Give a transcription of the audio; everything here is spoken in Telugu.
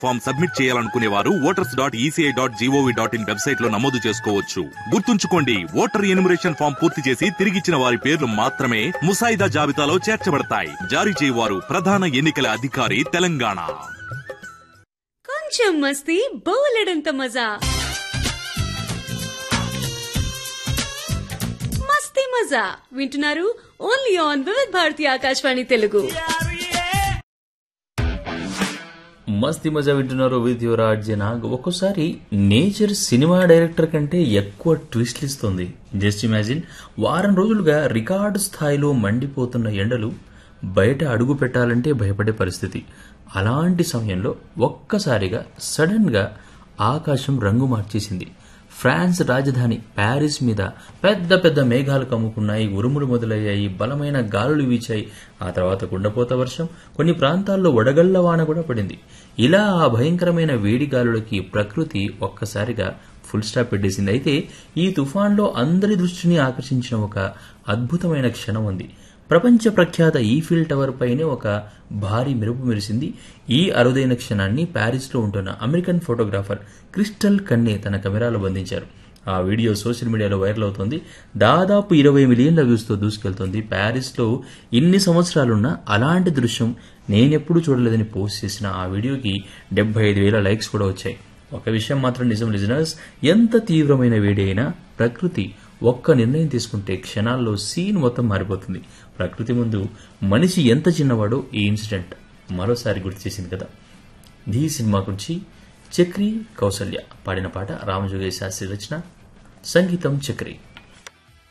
ఫామ్ సబ్మిట్ చేయాలనుకునే వారు voters dot ECI dot gov dot in website లో నమోదు చేసుకోవచ్చు గుర్తుంచుకోండి ఓటర్ ఎనిమరేషన్ ఫామ్ పూర్తి చేసి తిరిగిచ్చిన వారి పేర్లు మాత్రమే ముసాయిదా జాబితాలో చేర్చబడతాయి జారీ చేయవారు ప్రధాన ఎన్నికల అధికారి తెలంగాణ కొంచెం మస్తీ బోలెడంత మజా మస్తీ మజా వింటున్నారు ఓన్లీ ఆన్ వివిధ్ భారతి ఆకాశవాణి తెలుగు మస్తి మజా వింటున్నారు విత్ యువర్ నాగ్ ఒక్కోసారి నేచర్ సినిమా డైరెక్టర్ కంటే ఎక్కువ ట్విస్ట్లు ఇస్తుంది జస్ట్ ఇమాజిన్ వారం రోజులుగా రికార్డు స్థాయిలో మండిపోతున్న ఎండలు బయట అడుగు పెట్టాలంటే భయపడే పరిస్థితి అలాంటి సమయంలో ఒక్కసారిగా సడన్ గా ఆకాశం రంగు మార్చేసింది ఫ్రాన్స్ రాజధాని ప్యారిస్ మీద పెద్ద పెద్ద మేఘాలు కమ్ముకున్నాయి ఉరుములు మొదలయ్యాయి బలమైన గాలులు వీచాయి ఆ తర్వాత కుండపోత వర్షం కొన్ని ప్రాంతాల్లో వడగళ్ల వాన కూడా పడింది ఇలా ఆ భయంకరమైన వేడి గాలులకి ప్రకృతి ఒక్కసారిగా ఫుల్ స్టాప్ పెట్టేసింది అయితే ఈ తుఫాన్లో అందరి దృష్టిని ఆకర్షించిన ఒక అద్భుతమైన క్షణం ఉంది ప్రపంచ ప్రఖ్యాత ఈఫిల్ టవర్ పైనే ఒక భారీ మెరుపు మెరిసింది ఈ అరుదైన క్షణాన్ని ప్యారిస్లో ఉంటున్న అమెరికన్ ఫోటోగ్రాఫర్ క్రిస్టల్ కన్నే తన కెమెరాలో బంధించారు ఆ వీడియో సోషల్ మీడియాలో వైరల్ అవుతోంది దాదాపు ఇరవై మిలియన్ల వ్యూస్తో దూసుకెళ్తోంది ప్యారిస్లో ఇన్ని సంవత్సరాలున్నా అలాంటి దృశ్యం నేనెప్పుడు చూడలేదని పోస్ట్ చేసిన ఆ వీడియోకి డెబ్బై ఐదు వేల లైక్స్ కూడా వచ్చాయి ఒక విషయం మాత్రం నిజం లిజనర్స్ ఎంత తీవ్రమైన వేడి అయినా ప్రకృతి ఒక్క నిర్ణయం తీసుకుంటే క్షణాల్లో సీన్ మొత్తం మారిపోతుంది ప్రకృతి ముందు మనిషి ఎంత చిన్నవాడో ఈ ఇన్సిడెంట్ మరోసారి గుర్తు చేసింది కదా ఈ సినిమా గురించి చక్రి కౌసల్య పాడిన పాట రామజోగేశ్ శాస్త్రి రచన సంగీతం చక్రి